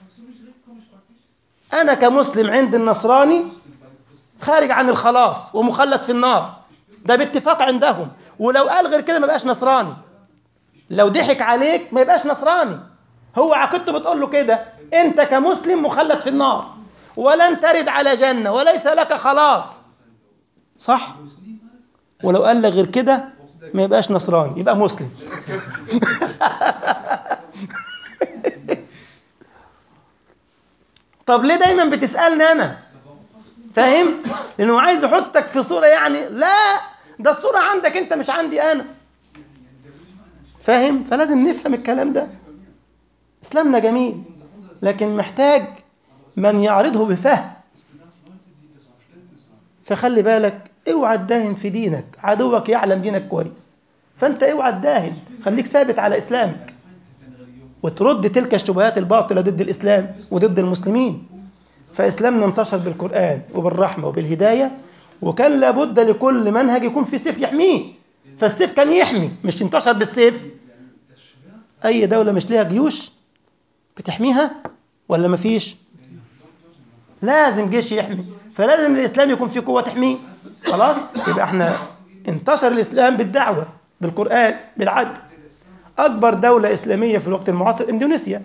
انا كمسلم عند النصراني خارج عن الخلاص ومخلد في النار ده باتفاق عندهم ولو قال غير كده ما يبقاش نصراني لو ضحك عليك ما يبقاش نصراني هو عقيدته بتقول له كده انت كمسلم مخلد في النار ولن ترد على جنة وليس لك خلاص صح ولو قال لك غير كده ما يبقاش نصراني يبقى مسلم طب ليه دايما بتسألني أنا فاهم لأنه عايز يحطك في صورة يعني لا ده الصورة عندك أنت مش عندي أنا فاهم فلازم نفهم الكلام ده إسلامنا جميل لكن محتاج من يعرضه بفهم فخلي بالك اوعى تداهن في دينك عدوك يعلم دينك كويس فانت اوعى تداهن خليك ثابت على اسلامك وترد تلك الشبهات الباطله ضد الاسلام وضد المسلمين فاسلامنا انتشر بالقران وبالرحمه وبالهدايه وكان لابد لكل منهج يكون في سيف يحميه فالسيف كان يحمي مش انتشر بالسيف اي دوله مش ليها جيوش بتحميها ولا مفيش لازم جيش يحمي فلازم الاسلام يكون فيه قوه تحميه خلاص يبقى احنا انتشر الاسلام بالدعوه بالقران بالعدل اكبر دوله اسلاميه في الوقت المعاصر اندونيسيا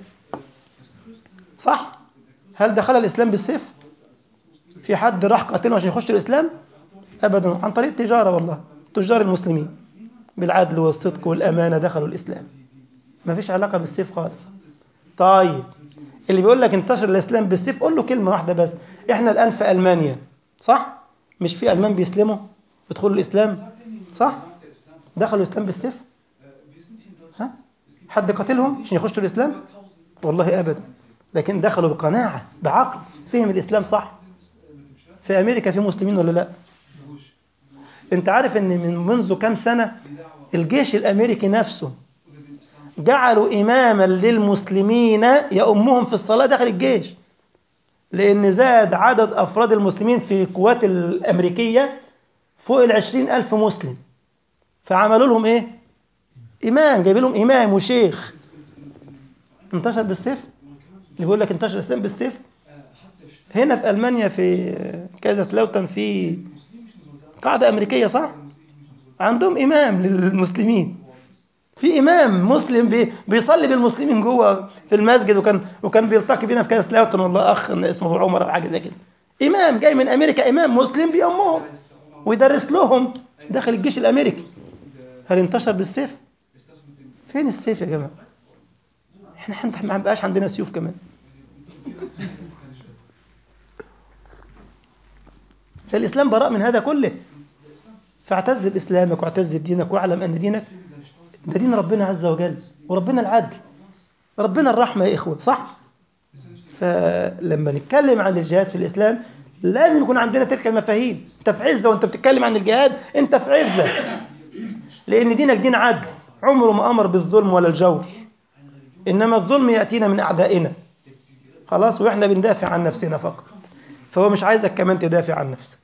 صح هل دخل الاسلام بالسيف في حد راح قاتلهم عشان يخش الاسلام ابدا عن طريق التجاره والله تجار المسلمين بالعدل والصدق والامانه دخلوا الاسلام ما فيش علاقه بالسيف خالص طيب اللي بيقول لك انتشر الاسلام بالسيف قول له كلمه واحده بس احنا الان في المانيا صح مش في المان بيسلموا يدخلوا الاسلام صح دخلوا الاسلام بالسيف ها حد قاتلهم عشان يخشوا الاسلام والله ابدا لكن دخلوا بقناعه بعقل فهم الاسلام صح في امريكا في مسلمين ولا لا انت عارف ان من منذ كام سنه الجيش الامريكي نفسه جعلوا إماما للمسلمين يأمهم في الصلاة داخل الجيش لأن زاد عدد أفراد المسلمين في القوات الأمريكية فوق العشرين ألف مسلم فعملوا لهم إيه؟ إمام جايب لهم إمام وشيخ انتشر بالسيف اللي بيقول لك انتشر الإسلام بالسيف هنا في ألمانيا في كذا سلاوتن في قاعدة أمريكية صح؟ عندهم إمام للمسلمين في امام مسلم بي بيصلي بالمسلمين جوه في المسجد وكان وكان بيلتقي بينا في كاس لاوتن والله اخ اسمه عمر او حاجه زي كده امام جاي من امريكا امام مسلم بيأمهم ويدرس لهم داخل الجيش الامريكي هل انتشر بالسيف؟ فين السيف يا جماعه؟ احنا احنا ما بقاش عندنا سيوف كمان فالاسلام براء من هذا كله فاعتز باسلامك واعتز بدينك واعلم ان دينك ده دين ربنا عز وجل وربنا العدل ربنا الرحمة يا إخوة صح؟ فلما نتكلم عن الجهاد في الإسلام لازم يكون عندنا تلك المفاهيم انت في عزة وانت بتتكلم عن الجهاد انت في عزة لأن دينك دين عدل عمره ما أمر بالظلم ولا الجور إنما الظلم يأتينا من أعدائنا خلاص وإحنا بندافع عن نفسنا فقط فهو مش عايزك كمان تدافع عن نفسك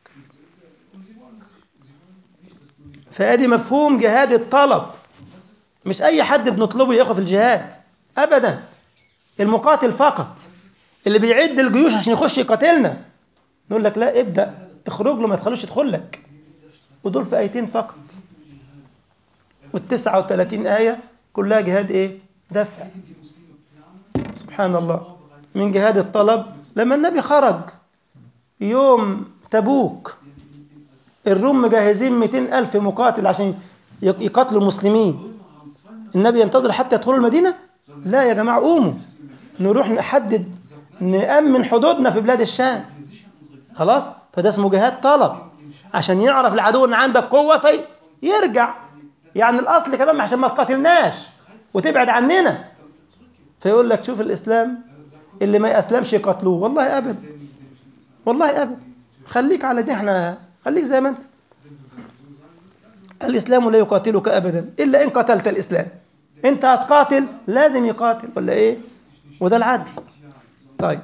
فادي مفهوم جهاد الطلب مش اي حد بنطلبه ياخد في الجهاد ابدا المقاتل فقط اللي بيعد الجيوش عشان يخش يقاتلنا نقول لك لا ابدا اخرج له ما تخلوش يدخل لك ودول في ايتين فقط والتسعة وثلاثين آية كلها جهاد ايه دفع سبحان الله من جهاد الطلب لما النبي خرج يوم تبوك الروم مجهزين 200 ألف مقاتل عشان يقاتلوا المسلمين النبي ينتظر حتى يدخلوا المدينة لا يا جماعة قوموا نروح نحدد نأمن حدودنا في بلاد الشام خلاص فده اسمه جهاد طلب عشان يعرف العدو ان عندك قوة في يرجع يعني الأصل كمان عشان ما تقاتلناش وتبعد عننا فيقول لك شوف الإسلام اللي ما يأسلمش يقاتلوه والله أبدا والله أبدا خليك على دي احنا خليك زي ما انت الإسلام لا يقاتلك أبدا إلا إن قتلت الإسلام أنت هتقاتل لازم يقاتل ولا إيه وده العدل طيب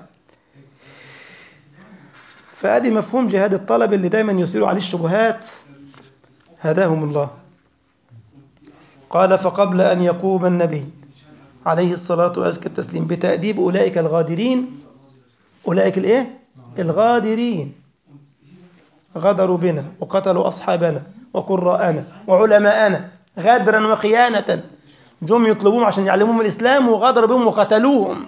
فأدي مفهوم جهاد الطلب اللي دايما يثير عليه الشبهات هداهم الله قال فقبل أن يقوم النبي عليه الصلاة وأزكى التسليم بتأديب أولئك الغادرين أولئك الإيه؟ الغادرين غدروا بنا وقتلوا أصحابنا وقراءنا وعلماءنا غدرا وخيانة جم يطلبوهم عشان يعلموهم الإسلام وغدروا بهم وقتلوهم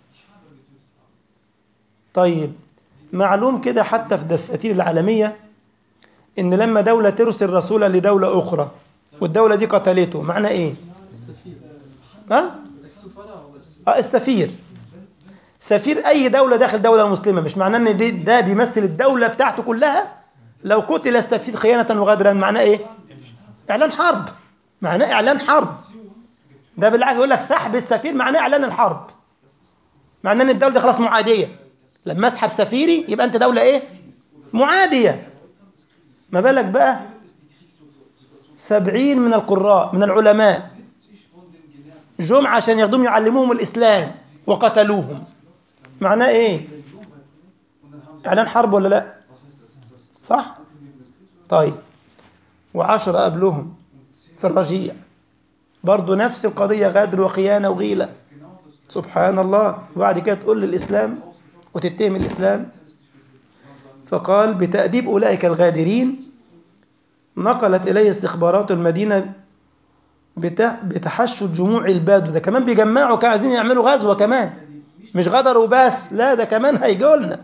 طيب معلوم كده حتى في الدساتير العالمية إن لما دولة ترسل رسولا لدولة أخرى والدولة دي قتلته معنى إيه؟ ها؟ اه السفير سفير أي دولة داخل دولة مسلمة مش معناه إن دي ده بيمثل الدولة بتاعته كلها لو قتل السفير خيانة وغدرا معناه إيه؟ إعلان حرب معناه إعلان حرب ده بالعكس يقول لك سحب السفير معناه إعلان الحرب معناه إن الدولة دي خلاص معادية لما أسحب سفيري يبقى أنت دولة إيه؟ معادية ما بالك بقى سبعين من القراء من العلماء جم عشان ياخدوهم يعلموهم الإسلام وقتلوهم معناه إيه؟ إعلان حرب ولا لا؟ صح؟ طيب وعشرة قبلهم في الرجيع برضه نفس القضية غدر وخيانة وغيلة سبحان الله وبعد كده تقول للإسلام وتتهم الإسلام فقال بتأديب أولئك الغادرين نقلت إليه استخبارات المدينة بتحشد جموع البادو ده كمان بيجمعوا كانوا عايزين يعملوا غزوة كمان مش غدروا بس لا ده كمان هيجوا لنا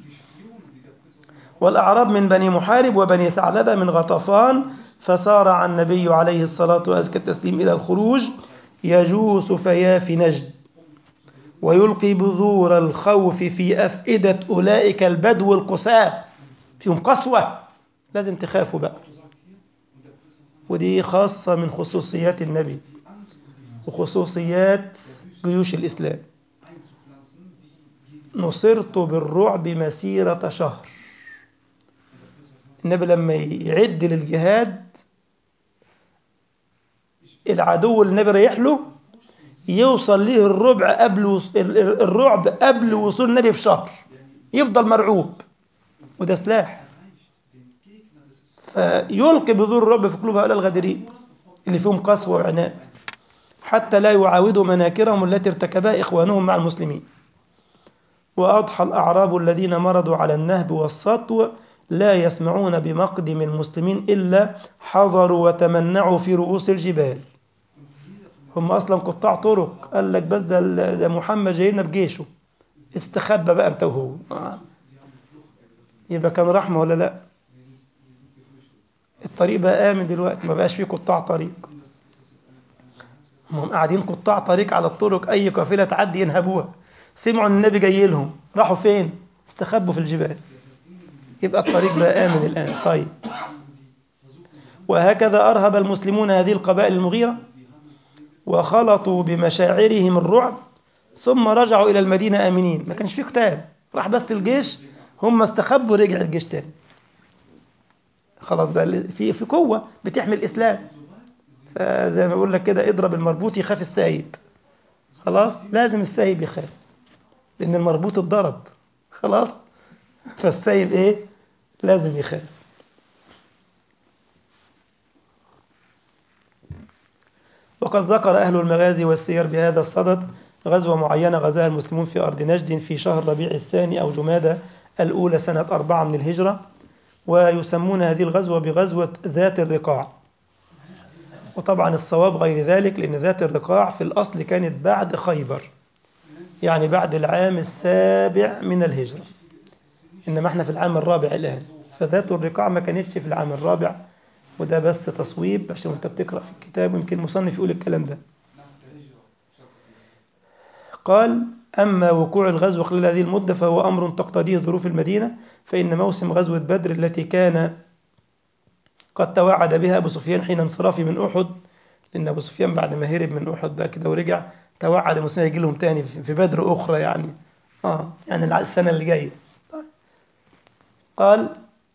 والأعراب من بني محارب وبني ثعلبة من غطفان فسارع النبي عليه الصلاة وأزكى التسليم إلى الخروج يجوس فياف نجد ويلقي بذور الخوف في أفئدة أولئك البدو القساة فيهم قسوة لازم تخافوا بقى ودي خاصة من خصوصيات النبي وخصوصيات جيوش الإسلام نصرت بالرعب مسيرة شهر النبي لما يعد للجهاد العدو اللي النبي رايح له يوصل ليه الربع قبل وص... الرعب قبل وصول النبي بشهر يفضل مرعوب وده سلاح فيلقي بذور الرعب في قلوب هؤلاء الغادرين اللي فيهم قسوة وعناد حتى لا يعاودوا مناكرهم التي ارتكبها إخوانهم مع المسلمين وأضحى الأعراب الذين مرضوا على النهب والسطو لا يسمعون بمقدم المسلمين إلا حضروا وتمنعوا في رؤوس الجبال هم أصلا قطاع طرق قال لك بس ده, ده محمد جاي لنا بجيشه استخبى بقى أنت وهو يبقى كان رحمة ولا لا الطريق بقى آمن دلوقتي ما بقاش فيه قطاع طريق هم قاعدين قطاع طريق على الطرق أي قافلة تعدي ينهبوها سمعوا ان النبي جاي لهم راحوا فين استخبوا في الجبال يبقى الطريق بقى آمن الآن طيب وهكذا أرهب المسلمون هذه القبائل المغيرة وخلطوا بمشاعرهم الرعب ثم رجعوا إلى المدينة آمنين ما كانش في قتال راح بس الجيش هم استخبوا رجع الجيش تاني خلاص بقى في في قوة بتحمي الإسلام فزي ما بقول لك كده اضرب المربوط يخاف السايب خلاص لازم السايب يخاف لأن المربوط اتضرب خلاص فالسايب إيه لازم يخاف وقد ذكر أهل المغازي والسير بهذا الصدد غزوة معينة غزاها المسلمون في أرض نجد في شهر ربيع الثاني أو جمادة الأولى سنة أربعة من الهجرة ويسمون هذه الغزوة بغزوة ذات الرقاع وطبعا الصواب غير ذلك لأن ذات الرقاع في الأصل كانت بعد خيبر يعني بعد العام السابع من الهجرة إنما احنا في العام الرابع الآن فذات الرقاع ما كانتش في العام الرابع وده بس تصويب عشان انت بتقرأ في الكتاب ويمكن المصنف يقول الكلام ده قال أما وقوع الغزو خلال هذه المدة فهو أمر تقتضيه ظروف المدينة فإن موسم غزوة بدر التي كان قد توعد بها أبو سفيان حين انصرافه من أحد لأن أبو سفيان بعد ما هرب من أحد بقى كده ورجع توعد المسلمين يجي لهم تاني في بدر أخرى يعني آه يعني السنة اللي جاية قال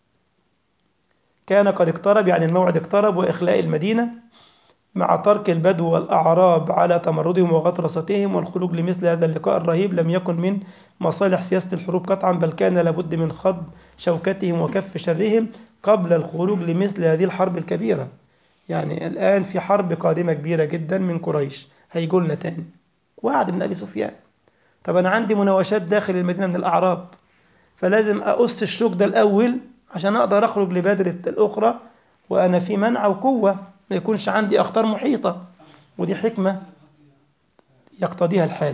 كان قد اقترب يعني الموعد اقترب وإخلاء المدينة مع ترك البدو والأعراب على تمردهم وغطرستهم والخروج لمثل هذا اللقاء الرهيب لم يكن من مصالح سياسة الحروب قطعا بل كان لابد من خض شوكتهم وكف شرهم قبل الخروج لمثل هذه الحرب الكبيرة يعني الآن في حرب قادمة كبيرة جدا من قريش هيقولنا تاني وعد من أبي سفيان طب أنا عندي مناوشات داخل المدينة من الأعراب فلازم أقص الشوك ده الأول عشان أقدر أخرج لبدر الأخرى وأنا في منع وقوة ما يكونش عندي أخطار محيطة ودي حكمة يقتضيها الحال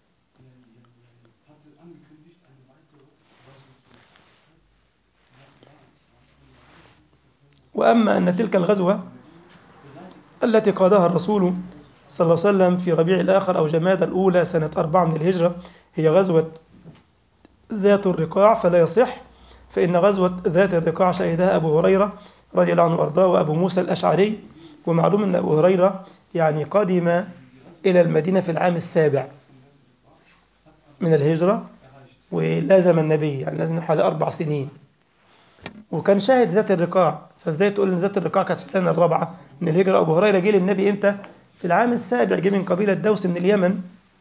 وأما أن تلك الغزوة التي قادها الرسول صلى الله عليه وسلم في ربيع الآخر أو جماد الأولى سنة أربعة من الهجرة هي غزوة ذات الرقاع فلا يصح فإن غزوة ذات الرقاع شهدها أبو هريرة رضي الله عنه وأرضاه وأبو موسى الأشعري ومعلوم أن أبو هريرة يعني قدم إلى المدينة في العام السابع من الهجرة ولازم النبي يعني لازم حوالي أربع سنين وكان شاهد ذات الرقاع فازاي تقول ان ذات الرقاع كانت في السنه الرابعه من الهجره ابو هريره جه للنبي امتى؟ في العام السابع جه من قبيله دوس من اليمن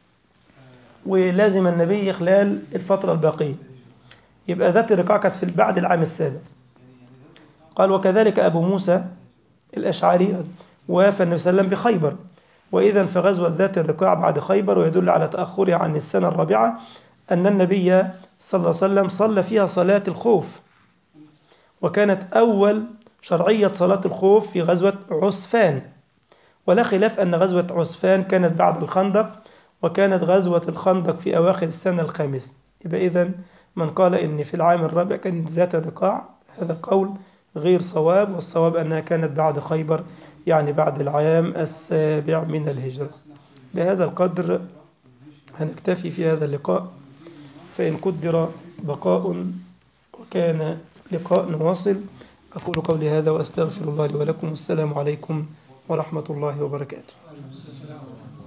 ولازم النبي خلال الفتره الباقيه يبقى ذات الرقاع كانت في بعد العام السابع قال وكذلك ابو موسى الاشعري وافى النبي صلى الله عليه وسلم بخيبر واذا في غزوه ذات الرقاع بعد خيبر ويدل على تاخرها عن السنه الرابعه ان النبي صلى الله عليه وسلم صلى فيها صلاه الخوف وكانت أول شرعية صلاة الخوف في غزوة عسفان ولا خلاف أن غزوة عسفان كانت بعد الخندق وكانت غزوة الخندق في أواخر السنة الخامسة يبقى إذا من قال إن في العام الرابع كانت ذات الرقاع هذا القول غير صواب والصواب أنها كانت بعد خيبر يعني بعد العام السابع من الهجرة بهذا القدر هنكتفي في هذا اللقاء فإن قدر بقاء وكان لقاء نواصل أقول قولي هذا وأستغفر الله لي ولكم والسلام عليكم ورحمة الله وبركاته